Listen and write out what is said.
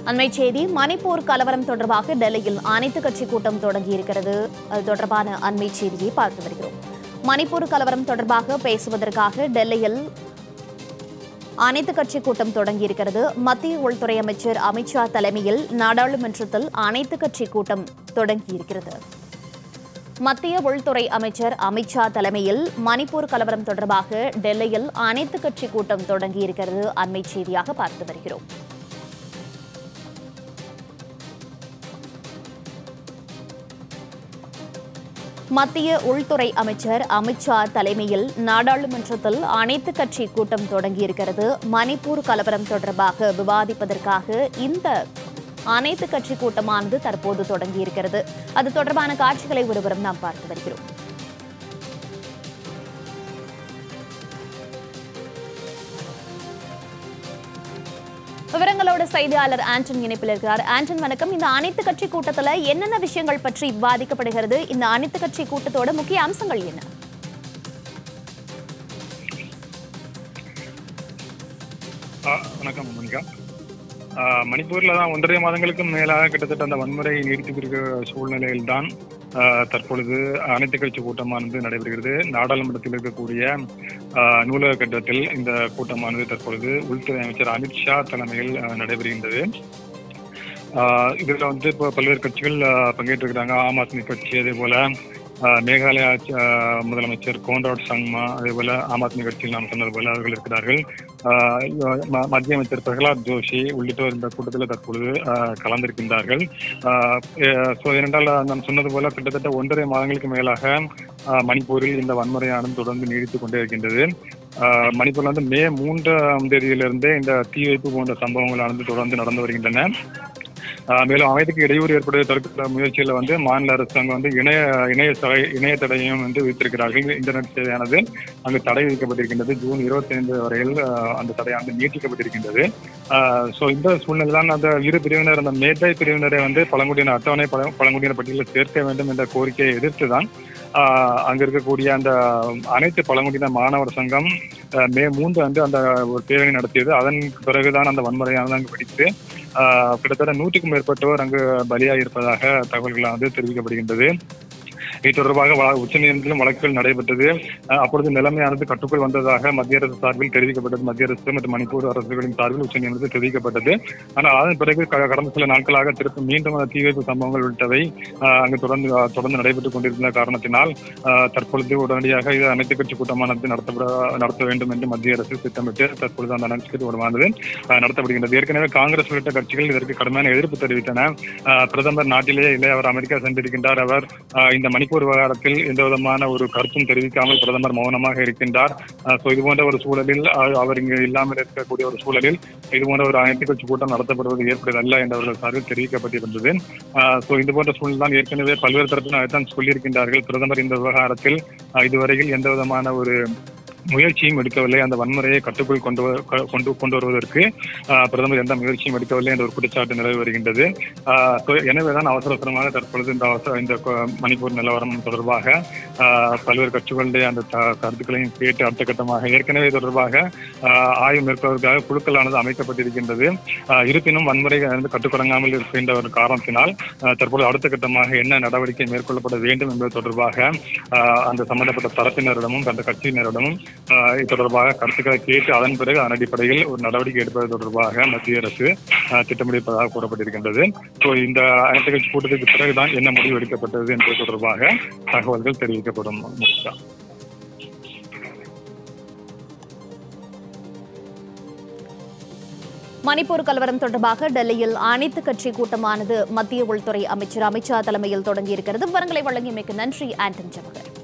அண்மை செய்தி மணிப்பூர் கலவரம் தொடர்பாக டெல்லியில் அனைத்து கட்சி கூட்டம் தொடங்கியிருக்கிறது அது தொடர்பான அண்மை செய்தியை பார்த்து வருகிறோம் மணிப்பூர் கலவரம் தொடர்பாக பேசுவதற்காக டெல்லியில் அனைத்து கட்சி கூட்டம் தொடங்கியிருக்கிறது மத்திய உள்துறை அமைச்சர் அமித்ஷா தலைமையில் நாடாளுமன்றத்தில் அனைத்து கட்சி கூட்டம் தொடங்கியிருக்கிறது மத்திய உள்துறை அமைச்சர் அமித்ஷா தலைமையில் மணிப்பூர் கலவரம் தொடர்பாக டெல்லியில் அனைத்து கட்சி கூட்டம் தொடங்கியிருக்கிறது அண்மை செய்தியாக பார்த்து வருகிறோம் மத்திய உள்துறை அமைச்சர் அமித்ஷா தலைமையில் நாடாளுமன்றத்தில் அனைத்து கட்சி கூட்டம் தொடங்கியிருக்கிறது மணிப்பூர் கலவரம் தொடர்பாக விவாதிப்பதற்காக இந்த அனைத்து கட்சி கூட்டமானது தற்போது தொடங்கியிருக்கிறது அது தொடர்பான காட்சிகளை ஒருவரும் நாம் பார்த்து வருகிறோம் விவரங்களோட செய்தியாளர் ஆண்டன் இணைப்பில் இருக்கிறார் ஆண்டன் வணக்கம் இந்த அனைத்து கட்சி கூட்டத்துல என்னென்ன விஷயங்கள் பற்றி விவாதிக்கப்படுகிறது இந்த அனைத்து கட்சி கூட்டத்தோட முக்கிய அம்சங்கள் என்ன ஆ, வணக்கம் மோனிகா ஆ, மணிப்பூர்ல தான் ஒன்றரை மாதங்களுக்கும் மேலாக கிட்டத்தட்ட அந்த வன்முறை நீடித்திருக்கிற சூழ்நிலையில் தான் தற்பொழுது அனைத்து கட்சி கூட்டமானது நடைபெறுகிறது நாடாளுமன்றத்தில் இருக்கக்கூடிய ஆ, நூலக கட்டத்தில் இந்த கூட்டமானது தற்பொழுது உள்துறை அமைச்சர் அமித்ஷா தலைமையில் ஆ, நடைபெறுகின்றது ஆ, இதுல வந்து இப்போ பல்வேறு கட்சிகள் ஆ, பங்கேற்றிருக்கிறாங்க ஆம் ஆத்மி கட்சி அதே போல ஆ, மேகாலயா ஆட்சி- ஆ, முதலமைச்சர் கோன்ராட் சங்மா அதே போல ஆம் ஆத்மி கட்சியில் நாம் சொன்னது போல அவர்கள் இருக்கிறார்கள் ஆஹ் ம- மத்திய அமைச்சர் பிரகலாத் ஜோஷி உள்ளிட்டோர் இந்த கூட்டத்தில் தற்பொழுது ஆஹ் கலந்திருக்கின்றார்கள் ஆஹ் எ- so ஏனென்றால் நாம் சொன்னது போல கிட்டத்தட்ட ஒன்றரை மாதங்களுக்கு மேலாக ஆஹ் மணிப்பூரில் இந்த வன்முறையானது தொடர்ந்து நீடித்துக் கொண்டே இருக்கின்றது ஆஹ் மணிப்பூர்ல வந்து மே மூன்றாம் தேதியிலிருந்தே இந்த தீ வைப்பு போன்ற சம்பவங்களானது தொடர்ந்து நடந்து வருகின்றன ஆஹ் மேலும் அமைதிக்கு இடையூறு ஏற்படுவதை தடுக்கிற முயற்சியில் வந்து மாநில அரசாங்கம் வந்து இணைய இணைய தடை இணைய தடையும் வந்து விதித்திருக்கிறார்கள் இன்டர்நெட் சேவையானது அங்கு தடை விதிக்கப்பட்டிருக்கின்றது ஜூன் இருபத்தி ஐந்து வரையில் ஆஹ் அந்த தடையானது நீட்டிக்கப்பட்டிருக்கின்றது ஸோ இந்த சூழ்நிலை தான் அந்த இரு பிரிவினர் அந்த மேட்டை பிரிவினரை வந்து பழங்குடியின அட்டவணை பழ பழங்குடியின பட்டியலில் சேர்க்க வேண்டும் என்ற கோரிக்கையை எதிர்த்து தான் ஆஹ் அங்க இருக்கக்கூடிய அந்த அனைத்து பழங்குடியின மாணவர் சங்கம் ஆஹ் மே மூன்று அன்று அந்த ஒரு பேரணி நடத்தியது அதன் பிறகுதான் அந்த வன்முறையானது அங்கு வெடித்து ஆஹ் கிட்டத்தட்ட நூற்றுக்கும் மேற்பட்டோர் அங்கு பலியாகி இருப்பதாக தகவல்களானது தெரிவிக்கப்படுகின்றது இது தொடர்பாக வ- உச்சநீதிமன்றத்திலும் வழக்குகள் நடைபெற்றது அஹ் அப்பொழுது நிலைமையானது கட்டுக்குள் வந்ததாக மத்திய அரசு சார்பில் தெரிவிக்கப்பட்டது மத்திய அரசு மற்றும் மணிப்பூர் அரசுகளின் சார்பில் உச்சநீதிமன்றத்தில் தெரிவிக்கப்பட்டது ஆனால் அதன் பிறகு க- கடந்த சில நாட்களாக திருப்பி மீண்டும் அந்த தீ வைப்பு சம்பவங்கள் உள்ளிட்டவை அஹ் அங்கு தொடர்ந்து அஹ் தொடர்ந்து நடைபெற்றுக் கொண்டிருந்த காரணத்தினால் அஹ் தற்பொழுது உடனடியாக இது அனைத்து கட்சி கூட்டமானது நடத்தப்பட நடத்த வேண்டும் என்று மத்திய அரசு திட்டமிட்டு தற்பொழுது அந்த அனைத்து கட்சி கூட்டமானது அஹ் நடத்தப்படுகின்றது ஏற்கனவே காங்கிரஸ் உள்ளிட்ட கட்சிகள் இதற்கு கடுமையான எதிர்ப்பு தெரிவித்தன அஹ் பிரதமர் நாட்டிலேயே இல்லை அவர் அமெரிக்கா சென்றிருக்கின்றார் அவர் அஹ் இந்த மணிப்பூர் விவகாரத்தில் எந்த விதமான ஒரு கருத்தும் தெரிவிக்காமல் பிரதமர் மௌனமாக இருக்கின்றார் ஸோ இது போன்ற ஒரு சூழலில் அஹ் அவர் இங்கு இல்லாமல் இருக்கக்கூடிய ஒரு சூழலில் இது போன்ற ஒரு அனைத்து கட்சி கூட்டம் நடத்தப்படுவது ஏற்படுவதல்ல என்று அவர்கள் சார்பில் தெரிவிக்கப்பட்டிருந்தது ஸோ இது போன்ற சூழல் தான் ஏற்கனவே பல்வேறு தரப்பினர் தான் சொல்லியிருக்கின்றார்கள் பிரதமர் இந்த விவகாரத்தில் அஹ் இதுவரையில் எந்த விதமான ஒரு முயற்சியும் எடுக்கவில்லை அந்த வன்முறையை கட்டுக்குள் கொண்டு வ- க- கொண்டு கொண்டு வருவதற்கு ஆஹ், பிரதமர் எந்த முயற்சியும் எடுக்கவில்லை என்ற ஒரு குற்றச்சாட்டு நிலவி வருகின்றது ஆஹ், so எனவேதான் அவசர அவசரமாக தற்பொழுது இந்த அவசர இந்த கொ- மணிப்பூர் நிலவரம் தொடர்பாக ஆஹ், பல்வேறு கட்சிகளுடைய அந்த த- கருத்துக்களையும் கேட்டு அடுத்த கட்டமாக ஏற்கனவே இது தொடர்பாக ஆஹ், ஆய்வு மேற்கொள்வதற்காக குழுக்களானது அமைக்கப்பட்டிருக்கின்றது ஆஹ், இருப்பினும் வன்முறை வந்து கட்டுக்கடங்காமல் இருக்கின்ற ஒரு காரணத்தினால் ஆஹ், தற்பொழுது அடுத்த கட்டமாக என்ன நடவடிக்கை மேற்கொள்ளப்பட வேண்டும் என்பது தொடர்பாக ஆஹ், அந்த சம்பந்தப்பட்ட தரப்பினரிடமும் அந்த கட்சியினரிடமும் ஆஹ், இது தொடர்பாக கருத்துக்களை கேட்டு அதன் பிறகு அதன் அடிப்படையில் ஒரு நடவடிக்கை எடுப்பது தொடர்பாக மத்திய அரசு ஆஹ், திட்டமிட்டிருப்பதாக கூறப்பட்டிருக்கின்றது ஸோ இந்த அனைத்து கட்சி கூட்டத்துக்கு பிறகுதான் என்ன முடிவு எடுக்கப்பட்டது என்பது தொடர்பாக தகவல்கள் தெரிவிக்கப்படும் முக்தா மணிப்பூர் கலவரம் தொடர்பாக டெல்லியில் அனைத்து கட்சி கூட்டமானது மத்திய உள்துறை அமைச்சர் அமித்ஷா தலைமையில் தொடங்கியிருக்கிறது விவரங்களை வழங்கியமைக்கு நன்றி ஆண்டன் ஜவஹர்